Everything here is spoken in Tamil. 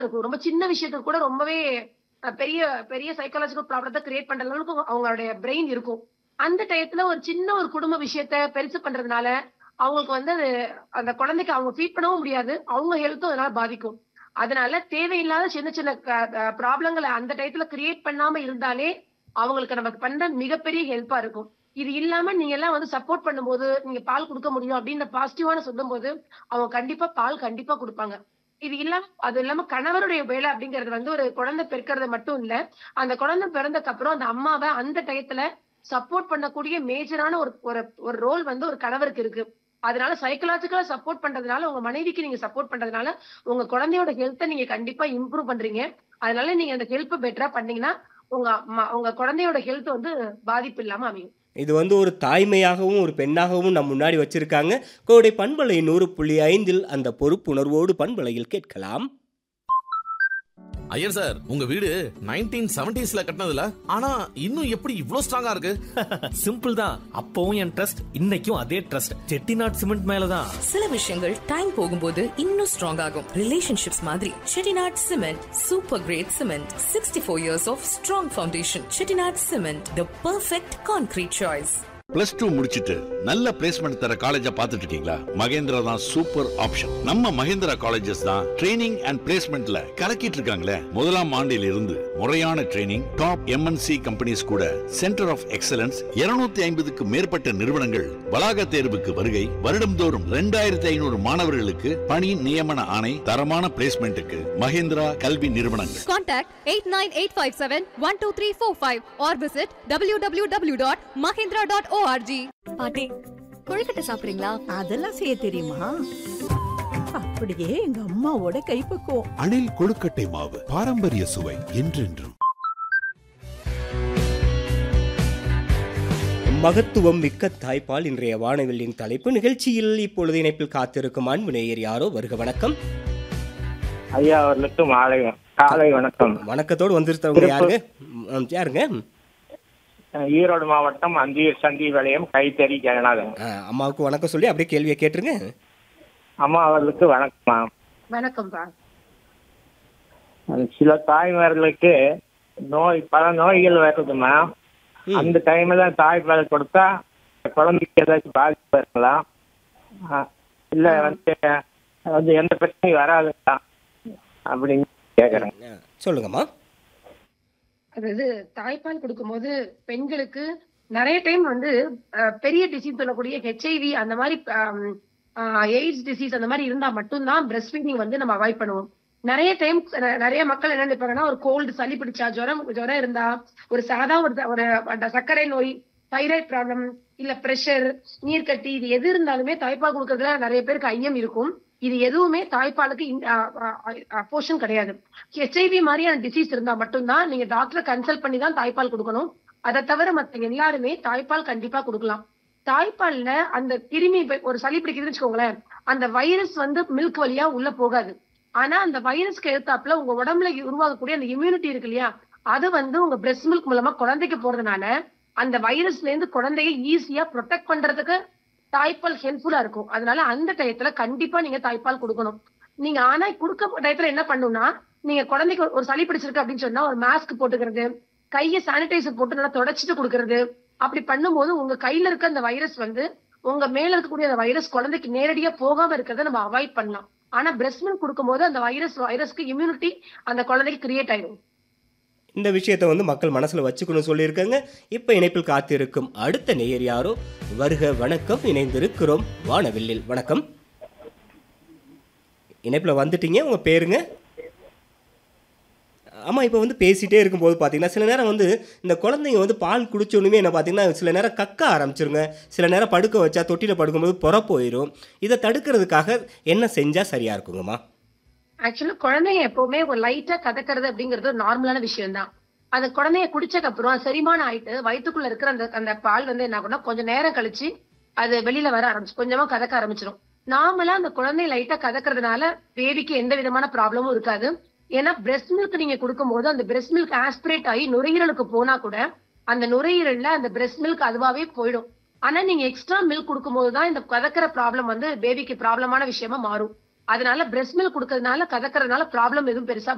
இருக்கும் ரொம்ப சின்ன விஷயத்துக்கு கூட ரொம்பவே அஹ், பெரிய பெரிய சைக்காலஜிக்கல் ப்ராப்ளத்தை கிரியேட் பண்ற அளவுக்கு அவங்களுடைய பிரெயின் இருக்கும் அந்த டயத்துல ஒரு சின்ன ஒரு குடும்ப விஷயத்த பெருசு பண்றதுனால அவங்களுக்கு வந்து அது அந்த குழந்தைக்கு அவங்க ஃபீட் பண்ணவும் முடியாது அவங்க ஹெல்த்தும் அதனால பாதிக்கும் அதனால தேவையில்லாத சின்ன சின்ன ப்ராப்ளங்களை அந்த டயத்துல கிரியேட் பண்ணாம இருந்தாலே அவங்களுக்கு நமக்கு பண்ற மிகப்பெரிய ஹெல்ப்பா இருக்கும் இது இல்லாம நீங்க எல்லாம் வந்து சப்போர்ட் பண்ணும்போது நீங்க பால் கொடுக்க முடியும் அப்படின்னு பாசிட்டிவான சொல்லும் போது அவங்க கண்டிப்பா பால் கண்டிப்பா கொடுப்பாங்க இது இல்லாம அது இல்லாம கணவருடைய வேலை அப்படிங்கிறது வந்து ஒரு குழந்தை பெருக்கிறது மட்டும் இல்ல அந்த குழந்தை பிறந்ததுக்கு அப்புறம் அந்த அம்மாவை அந்த டயத்துல சப்போர்ட் பண்ணக்கூடிய மேஜரான ஒரு ஒரு ஒரு ரோல் வந்து ஒரு கணவருக்கு இருக்கு அதனால சைக்கலாஜிக்கலா சப்போர்ட் பண்றதுனால உங்க மனைவிக்கு நீங்க சப்போர்ட் பண்றதுனால உங்க குழந்தையோட ஹெல்த்தை நீங்க கண்டிப்பா இம்ப்ரூவ் பண்றீங்க அதனால நீங்க அந்த ஹெல்ப் பெட்டரா பண்ணீங்கன்னா உங்க அம்மா- உங்க குழந்தையோட ஹெல்த் வந்து பாதிப்பு இல்லாம அமையும் இது வந்து ஒரு தாய்மையாகவும் ஒரு பெண்ணாகவும் நம் முன்னாடி வச்சிருக்காங்க கோடை பண்பலை நூறு புள்ளி ஐந்தில் அந்த பொறுப்புணர்வோடு பண்பலையில் கேட்கலாம் ஐயர் சார் உங்க வீடு நைன்டீன் செவன்டிஸ்ல கட்டினதுல ஆனா இன்னும் எப்படி இவ்ளோ ஸ்ட்ராங்கா இருக்கு சிம்பிள் தான் அப்பவும் என் ட்ரஸ்ட் இன்னைக்கும் அதே ட்ரஸ்ட் செட்டிநாட் சிமெண்ட் மேலதான் சில விஷயங்கள் டைம் போகும்போது இன்னும் ஸ்ட்ராங் ஆகும் ரிலேஷன்ஷிப்ஸ் மாதிரி Chettinad cement super great cement sixty four years of strong foundation Chettinad cement the perfect concrete choice plus two முடிச்சிட்டு நல்ல பிளேஸ்மெண்ட் தர காலேஜ பாத்துட்டு இருக்கீங்களா மகேந்திரா தான் சூப்பர் ஆப்ஷன் நம்ம மகேந்திரா காலேஜஸ் தான் ட்ரைனிங் அண்ட் பிளேஸ்மெண்ட்ல கலக்கிட்டு இருக்காங்களே முதலாம் ஆண்டில் இருந்து முறையான ட்ரைனிங் டாப் எம்என்சி கம்பெனிஸ் கூட சென்டர் ஆஃப் எக்ஸலன்ஸ் 250 ஐம்பதுக்கு மேற்பட்ட நிறுவனங்கள் வளாக தேர்வுக்கு வருகை வருடம்தோறும் ரெண்டாயிரத்தி ஐநூறு மாணவர்களுக்கு பணி நியமன ஆணை தரமான பிளேஸ்மெண்ட்டுக்கு மகேந்திரா கல்வி நிறுவனங்கள் Contact 89857-12345 or visit www.mahindra.org. பாட்டி கொழுக்கட்டை சாப்பிடுறீங்களா அதெல்லாம் செய்ய தெரியுமா அப்படியே எங்க அம்மாவோட கைப்பக்குவம் அணில் கொழுக்கட்டை மாவு பாரம்பரிய சுவை என்றென்றும் மகத்துவம் மிக்க தாய்ப்பால் இன்றைய வானவில்லின் தலைப்பு நிகழ்ச்சியில் இப்பொழுது இணைப்பில் காத்திருக்கும் அன்பு நேயர் யாரோ வருக வணக்கம் ஐயா அவர்களுக்கு மாலை காலை வணக்கம் வணக்கத்தோடு வந்திருந்தவங்க யாருங்க ம், யாருங்க அஹ் ஈரோடு மாவட்டம் அந்தியூர் சந்தி வளையம் கைத்தறி ஜெகநாதன் ஆ, அம்மாவுக்கு வணக்கம் சொல்லி அப்படியே கேள்வியை கேட்டுருங்க அம்மா அவர்களுக்கு வணக்கம்மா வணக்கம்ப்பா அஹ் சில தாய்மார்களுக்கு நோய் பல நோய்கள் வருதுமா ம். அந்த டைம்ல தாய்ப்பால் கொடுத்தா குழந்தைக்கு ஏதாச்சும் பாதிப்பு இருக்கலாம் அஹ் இல்ல வந்து வந்து எந்த பிரச்சனையும் வராதுங்களா அப்படின்னு கேக்குறேன் ஆ, சொல்லுங்கம்மா அதாவது தாய்ப்பால் கொடுக்கும்போது பெண்களுக்கு நிறைய டைம் வந்து அஹ், பெரிய டிசீஸ் சொல்லக்கூடிய ஹெச்ஐவி அந்த மாதிரி எய்ட்ஸ் டிசீஸ் அந்த மாதிரி இருந்தா மட்டும்தான் பிரஸ்ட் ஃபீடிங் வந்து நம்ம அவாய்ட் பண்ணுவோம் நிறைய டைம் நிறைய மக்கள் என்ன நினைப்பாங்கன்னா ஒரு கோல்டு சளி பிடிச்சா ஜுரம் ஜுரம் இருந்தா ஒரு சாதா ஒரு த- ஒரு அந்த சர்க்கரை நோய் தைராய்டு ப்ராப்ளம் இல்ல பிரஷர் நீர்க்கட்டி இது எது இருந்தாலுமே தாய்ப்பால் கொடுக்கறதுல நிறைய பேருக்கு ஐயம் இருக்கும் இது எதுவுமே தாய்ப்பாலுக்கு போர்ஷன் கிடையாது ஹெச்ஐவி மாதிரியான டிசீஸ் இருந்தா மட்டும்தான் நீங்க டாக்டரை கன்சல்ட் பண்ணி தான் தாய்ப்பால் கொடுக்கணும் அதை தவிர மத்த எல்லாருமே தாய்ப்பால் கண்டிப்பா கொடுக்கலாம் தாய்ப்பால்ல அந்த கிருமி இப்ப ஒரு சளி பிடிக்குதுன்னு வச்சுக்கோங்களேன் அந்த வைரஸ் வந்து மில்க் வழியா உள்ள போகாது ஆனா அந்த வைரஸ்க்கு எடுத்தாப்புல உங்க உடம்புல உருவாகக்கூடிய அந்த இம்யூனிட்டி இருக்கு இல்லையா அது வந்து உங்க பிரெஸ்ட் மில்க் மூலமா குழந்தைக்கு போறதுனால அந்த வைரஸ்ல இருந்து குழந்தைய ஈஸியா ப்ரொடெக்ட் பண்றதுக்கு தாய்ப்பால் ஹெல்ப்ஃபுல்லா இருக்கும் அதனால அந்த டயத்துல கண்டிப்பா நீங்க தாய்ப்பால் கொடுக்கணும் நீங்க ஆனா கொடுக்க டயத்துல என்ன பண்ணும்னா நீங்க குழந்தைக்கு ஒரு- ஒரு சளி பிடிச்சிருக்கு அப்படின்னு சொன்னா ஒரு மாஸ்க் போட்டுக்கிறது கையை சானிடைசர் போட்டு நல்லா தொடச்சிட்டு கொடுக்கறது அப்படி பண்ணும்போது உங்க கையில இருக்க அந்த வைரஸ் வந்து உங்க மேல இருக்கக்கூடிய அந்த வைரஸ் குழந்தைக்கு நேரடியா போகாம இருக்கிறத நம்ம அவாய்ட் பண்ணலாம் ஆனா பிரஸ்ட் மில்க் கொடுக்கும்போது அந்த வைரஸ் வைரஸ்க்கு இம்யூனிட்டி அந்த குழந்தைக்கு கிரியேட் ஆயிடும் இந்த விஷயத்தை வந்து மக்கள் மனசுல வச்சுக்கணும் சொல்லியிருக்காங்க இப்போ இணைப்பில் காத்திருக்கும் அடுத்த நேயர் யாரோ வருக வணக்கம் இணைந்திருக்கிறோம் வானவில்லில் வணக்கம் இணைப்பில் வந்துட்டீங்க உங்க பேருங்க ஆமாம் இப்போ வந்து பேசிகிட்டே இருக்கும்போது பார்த்தீங்கன்னா சில நேரம் வந்து இந்த குழந்தைங்க வந்து பால் குடிச்சோன்னுமே என்ன பார்த்தீங்கன்னா சில நேரம் கக்க ஆரம்பிச்சிருங்க சில நேரம் படுக்க வச்சா தொட்டியில் படுக்கும்போது புற போயிடும் இதை தடுக்கிறதுக்காக என்ன செஞ்சால் சரியாக இருக்குங்கம்மா ஆக்சுவலா குழந்தைங்க எப்பவுமே ஒரு லைட்டா கதக்கிறது அப்படிங்கிறது ஒரு நார்மலான விஷயம் தான் அந்த குழந்தைய குடிச்சக்கு அப்புறம் செரிமானம் ஆயிட்டு வயித்துக்குள்ள இருக்கிற அந்த அந்த பால் வந்து என்ன ஆகும்னா கொஞ்சம் நேரம் கழிச்சு அது வெளியில வர ஆரம்பிச்சு கொஞ்சமா கதக்க ஆரம்பிச்சிடும் நார்மலா அந்த குழந்தை லைட்டா கதக்கிறதுனால பேபிக்கு எந்த விதமான ப்ராப்ளமும் இருக்காது ஏன்னா பிரெஸ்ட் மில்க் நீங்க கொடுக்கும்போது அந்த பிரெஸ்ட் மில்க் ஆஸ்பிரேட் ஆகி நுரையீரலுக்கு போனா கூட அந்த நுரையீரல்ல அந்த பிரெஸ்ட் மில்க் அதுவாவே போயிடும் ஆனா நீங்க எக்ஸ்ட்ரா மில்க் கொடுக்கும்போது தான் இந்த கதக்கிற ப்ராப்ளம் வந்து பேபிக்கு ப்ராப்ளமான விஷயமா மாறும் அதனால பிரெஸ்ட் மில்க் கொடுக்கறதுனால கதக்கறதுனால ப்ராப்ளம் எதுவும் பெருசா